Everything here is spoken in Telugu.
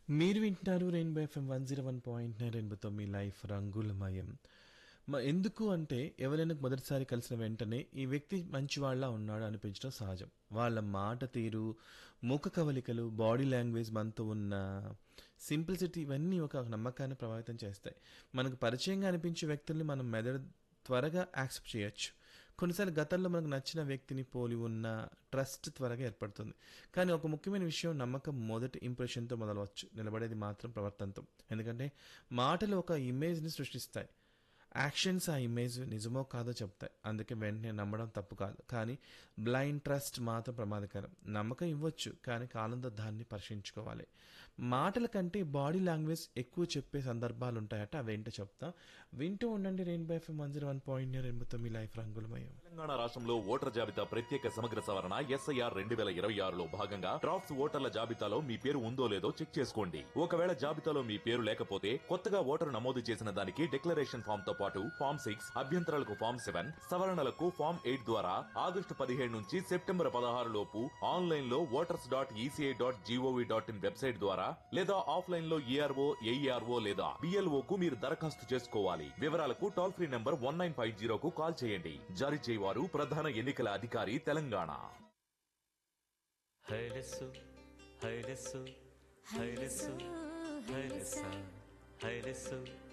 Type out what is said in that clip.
మీరు వింటున్నారు rainbow FM one zero one point nine రెయిన్బోతో మీ లైఫ్ రంగులమయం మ- ఎందుకు అంటే ఎవరైనా మొదటిసారి కలిసిన వెంటనే ఈ వ్యక్తి మంచివాళ్ళ ఉన్నాడు అనిపించడం సహజం వాళ్ళ మాట తీరు ముఖ కవలికలు బాడీ లాంగ్వేజ్ మనతో ఉన్న సింప్లిసిటీ ఇవన్నీ ఒక నమ్మకాన్ని ప్రభావితం చేస్తాయి మనకు పరిచయంగా అనిపించే వ్యక్తుల్ని మనం మెదడు త్వరగా యాక్సెప్ట్ చేయొచ్చు కొన్నిసార్లు గతంలో మనకు నచ్చిన వ్యక్తిని పోలి ఉన్న ట్రస్ట్ త్వరగా ఏర్పడుతుంది కానీ ఒక ముఖ్యమైన విషయం నమ్మకం మొదటి ఇంప్రెషన్తో మొదలవచ్చు నిలబడేది మాత్రం ప్రవర్తనతో ఎందుకంటే మాటలు ఒక ఇమేజ్ని సృష్టిస్తాయి యాక్షన్స్ ఆ ఇమేజ్ నిజమో కాదో చెప్తాయి అందుకే వెంటనే నమ్మడం తప్పు కాదు కానీ బ్లైండ్ ట్రస్ట్ మాత్రం ప్రమాదకరం నమ్మకం ఇవ్వచ్చు కానీ కాలంతో దాన్ని పరిశీలించుకోవాలి మాటల కంటే బాడీ లాంగ్వేజ్ ఎక్కువ చెప్పే సందర్భాలు ఉంటాయట అవేంటో చెప్తా వింటూ ఉండండి rainbow FM one zero one point రెయిన్బోతో మీ లైఫ్ రంగులమయం తెలంగాణ రాష్ట్రంలో ఓటర్ జాబితా ప్రత్యేక సమగ్ర సవరణ ఎస్ఐఆర్ రెండు వేల ఇరవై ఆరులో భాగంగా డ్రాఫ్ట్స్ ఓటర్ల జాబితాలో మీ పేరు ఉందో లేదో చెక్ చేసుకోండి ఒకవేళ జాబితాలో మీ పేరు లేకపోతే కొత్తగా ఓటరు నమోదు చేసిన దానికి డిక్లరేషన్ ఫామ్ తో పాటు ఫామ్ సిక్స్ అభ్యంతరాలకు ఫామ్ సెవెన్ సవరణలకు ఫామ్ ఎయిట్ ద్వారా ఆగస్టు పదిహేడు నుంచి సెప్టెంబర్ పదహారు లోపు ఆన్లైన్ లో voters dot ECI dot GOV dot in website ద్వారా లేదా ఆఫ్లైన్ లో ఈఆర్ఓ ఏఈఆర్ఓ లేదా బిఎల్ఓ కు మీరు దరఖాస్తు చేసుకోవాలి వివరాలకు toll free number one nine five జీరోకు కాల్ చేయండి జారీ చేయవారు ప్రధాన ఎన్నికల అధికారి తెలంగాణ హైలెస్సు హైలెస్సు హైలెస్సు హైలెస్స హైలెస్సు